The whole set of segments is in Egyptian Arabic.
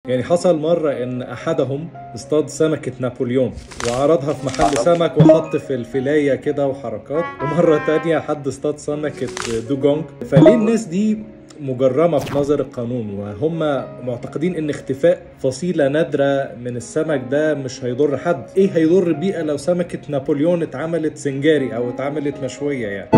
يعني حصل مرة إن أحدهم اصطاد سمكة نابليون وعرضها في محل سمك وحط في الفلاية كده وحركات ومرة تانية حد اصطاد سمكة دوجونج فليه الناس دي مجرمة في نظر القانون وهم معتقدين ان اختفاء فصيلة نادرة من السمك ده مش هيضر حد ايه هيضر البيئة لو سمكة نابليون اتعملت سنجاري او اتعملت مشوية يعني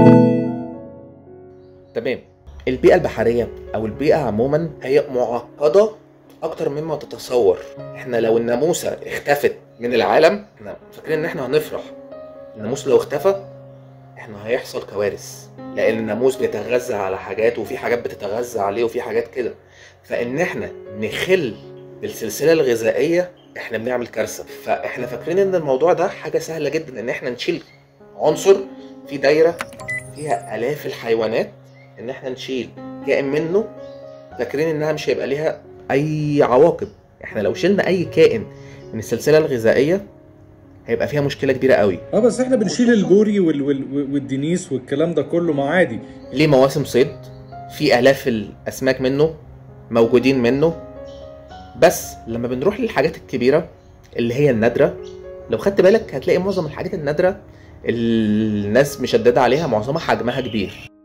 تمام البيئة البحرية أو البيئة عموما هي معقدة أكتر مما تتصور احنا لو الناموسة اختفت من العالم احنا فاكرين إن احنا هنفرح الناموس لو اختفى احنا هيحصل كوارث لأن الناموس بيتغذى على حاجات وفي حاجات بتتغذى عليه وفي حاجات كده فإن احنا نخل بالسلسلة الغذائية احنا بنعمل كارثة فاحنا فاكرين إن الموضوع ده حاجة سهلة جدا إن احنا نشيل عنصر في دايرة فيها آلاف الحيوانات ان احنا نشيل كائن منه فاكرين انها مش هيبقى ليها اي عواقب احنا لو شلنا اي كائن من السلسله الغذائيه هيبقى فيها مشكله كبيره قوي اه بس احنا بنشيل البوري وال وال والدنيس والكلام ده كله ما عادي ليه مواسم صيد في الاف الاسماك منه موجودين منه بس لما بنروح للحاجات الكبيره اللي هي النادره لو خدت بالك هتلاقي معظم الحاجات النادره الناس مشدده عليها معظمها حجمها كبير